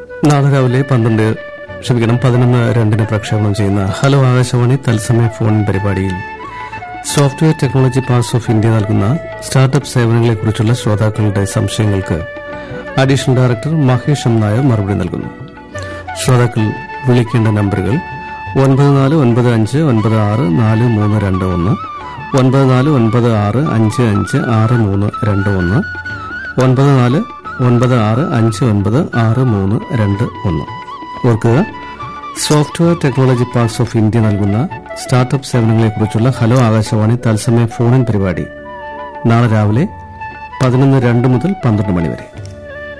നാളെ രാവിലെ പന്ത്രണ്ട് ക്ഷമിക്കണം പതിനൊന്ന് രണ്ടിന് പ്രക്ഷേപണം ചെയ്യുന്ന ഹലോ ആകാശവാണി തത്സമയ ഫോൺ പരിപാടിയിൽ software technology parks of India നൽകുന്ന സ്റ്റാർട്ടപ്പ് സേവനങ്ങളെക്കുറിച്ചുള്ള ശ്രോതാക്കളുടെ സംശയങ്ങൾക്ക് additional director Mahesh M Nair മറുപടി നൽകുന്നു ശ്രോതാക്കൾ വിളിക്കേണ്ട നമ്പറുകൾ ഒൻപത് നാല് ഒൻപത് അഞ്ച് ഒൻപത് ആറ് നാല് മൂന്ന് രണ്ട് ഒന്ന് ഒൻപത് നാല് ഒൻപത് ആറ് അഞ്ച് അഞ്ച് ആറ് മൂന്ന് രണ്ട് ഒന്ന് ഒൻപത് നാല് ഒൻപത് ആറ് അഞ്ച് ഒൻപത് ആറ് മൂന്ന് രണ്ട് ഒന്ന് ഓർക്കുക software technology parks of India നൽകുന്ന സ്റ്റാർട്ടപ്പ് സേവനങ്ങളെക്കുറിച്ചുള്ള ഹലോ ആകാശവാണി തത്സമയ ഫോണിൻ പരിപാടി നാളെ രാവിലെ പതിനൊന്ന് രണ്ട് മുതൽ പന്ത്രണ്ട് മണി വരെ